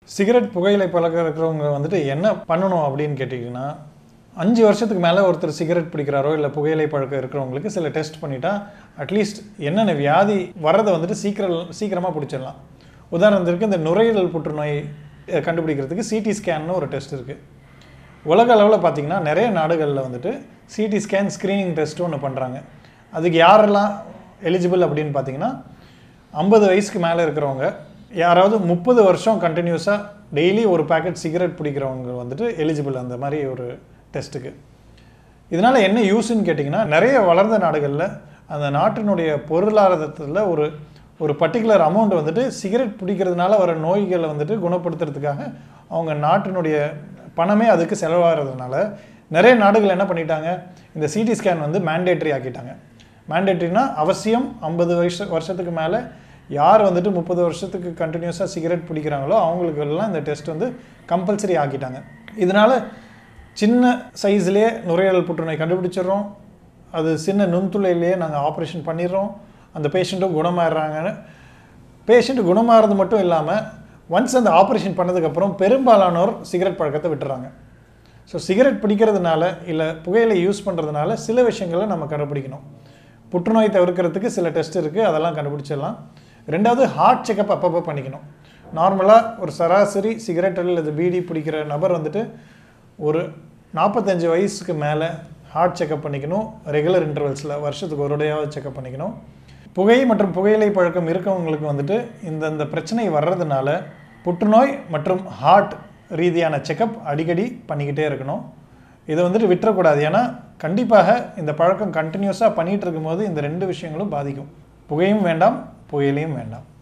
cigarette புகையிலை பழக்கம் இருக்கிறவங்க வந்துட்டு என்ன பண்ணணும் அப்படின்னு கேட்டிங்கன்னா அஞ்சு வருஷத்துக்கு மேலே ஒருத்தர் சிகரெட் பிடிக்கிறாரோ இல்லை புகையிலை பழக்கம் இருக்கிறவங்களுக்கு சில டெஸ்ட் பண்ணிட்டா அட்லீஸ்ட் என்னென்ன வியாதி வர்றதை வந்துட்டு சீக்கிரம் சீக்கிரமாக பிடிச்சிடலாம் உதாரணத்திற்கு இந்த நுரையீரல் புற்றுநோய் அஹ், கண்டுபிடிக்கிறதுக்கு சிடி ஸ்கேன்னு ஒரு டெஸ்ட் இருக்குது உலக அளவில் பார்த்தீங்கன்னா நிறைய நாடுகளில் வந்துட்டு சிடி ஸ்கேன் ஸ்க்ரீனிங் டெஸ்ட் ஒன்று பண்ணுறாங்க அதுக்கு யாரெல்லாம் எலிஜிபிள் அப்படின்னு பார்த்தீங்கன்னா ஐம்பது வயசுக்கு மேலே இருக்கிறவங்க யாராவது முப்பது வருஷம் கண்டினியூஸாக டெய்லி ஒரு பேக்கெட் சிகரெட் பிடிக்கிறவங்க வந்துட்டு எலிஜிபிள் அந்த மாதிரி ஒரு டெஸ்ட்டுக்கு இதனால் என்ன யூஸ்ன்னு கேட்டிங்கன்னா நிறைய வளர்ந்த நாடுகளில் அந்த நாட்டினுடைய பொருளாதாரத்தில் ஒரு ஒரு பர்டிகுலர் அமௌண்ட் வந்துட்டு சிகரெட் பிடிக்கிறதுனால வர நோய்களை வந்துட்டு குணப்படுத்துறதுக்காக அவங்க நாட்டினுடைய பணமே அதுக்கு செலவாகிறதுனால நிறைய நாடுகள் என்ன பண்ணிட்டாங்க இந்த சிடி ஸ்கேன் வந்து மேண்டேட்ரி ஆக்கிட்டாங்க மேண்டேட்ரினா அவசியம் ஐம்பது வருஷ வருஷத்துக்கு மேலே யார் வந்துட்டு முப்பது வருஷத்துக்கு கண்டினியூஸாக சிகரெட் பிடிக்கிறாங்களோ அவங்களுக்கு எல்லாம் இந்த டெஸ்ட் வந்து கம்பல்சரி ஆக்கிட்டாங்க இதனால சின்ன சைஸ்லேயே நுரையீரல் புற்றுநோய் கண்டுபிடிச்சிடுறோம் அது சின்ன நுண்துளையிலேயே நாங்கள் ஆப்ரேஷன் பண்ணிடுறோம் அந்த பேஷண்ட்டும் குணமாயிடுறாங்கன்னு பேஷண்ட் குணமாகிறது மட்டும் இல்லாமல் ஒன்ஸ் அந்த ஆப்ரேஷன் பண்ணதுக்கப்புறம் பெரும்பாலானோர் சிகரெட் பழக்கத்தை விட்டுறாங்க ஸோ சிகரெட் பிடிக்கிறதுனால இல்லை புகையிலை யூஸ் பண்ணுறதுனால சில விஷயங்களை நம்ம கண்டுபிடிக்கணும் புற்றுநோய் தவிர்க்கிறதுக்கு சில டெஸ்ட் இருக்குது அதெல்லாம் கண்டுபிடிச்சிடலாம் ரெண்டாவது ஹார்ட் செக்கப் அப்பப்போ பண்ணிக்கணும் நார்மலாக ஒரு சராசரி சிகரெட் அல்லது பீடி பிடிக்கிற நபர் வந்துட்டு ஒரு நாற்பத்தஞ்சு வயசுக்கு மேலே ஹார்ட் செக்கப் பண்ணிக்கணும் ரெகுலர் இன்டர்வல்ஸில் வருஷத்துக்கு ஒரு தடவையாவது செக்கப் பண்ணிக்கணும் புகை மற்றும் புகையிலை பழக்கம் இருக்கவங்களுக்கு வந்துட்டு இந்தந்த பிரச்சனை வர்றதுனால புற்றுநோய் மற்றும் ஹார்ட் ரீதியான செக்கப் அடிக்கடி பண்ணிக்கிட்டே இருக்கணும் இதை வந்துட்டு விட்டுறக்கூடாது ஏன்னா கண்டிப்பாக இந்த பழக்கம் கண்டினியூஸாக பண்ணிகிட்டு இருக்கும்போது இந்த ரெண்டு விஷயங்களும் பாதிக்கும் புகையும் வேண்டாம் புகையிலையும் வேண்டாம்